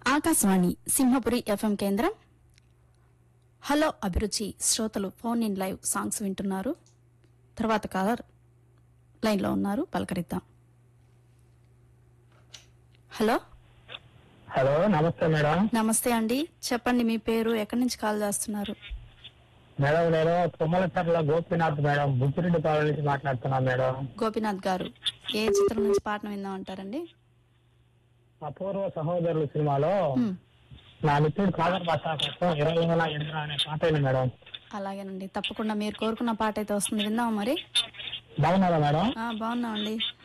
Akashvani Simhapuri FM కేంద్రం hello అభిరుచి శ్రోతలు ఫోన్ ఇన్ లైవ్ సాంగ్స్ వింటున్నారు తర్వాత కాలర్ లైన్లో ఉన్నారు పలకరిద్దాం హలో హలో నమస్తే మేడం నమస్తే అండి చెప్పండి మీ పేరు ఎక్కడి నుంచి కాల్ చేస్తున్నారు మేడం నేను తుమ్మలచర్ల గోపీనాథ్ మేడం బుచ్చిరెడ్డిపాలెం నుంచి మాట్లాడుతున్నా మేడం గోపీనాథ్ గారు ఏ చిత్రం నుంచి పాటను విందాం అంటారండి అపూర్వ సహోదరులు సినిమాలో హ్మ్, నా మిత్రుడు కాదర్ భాష కోసం ఇరవై వేల ఎనిమిది అనే పాట అయింది మేడం అలాగేనండి తప్పకుండా మీరు కోరుకున్న పాట అయితే వస్తుంది విందాం మరి బాగున్నారా మేడం ఆ, బాగున్నామండి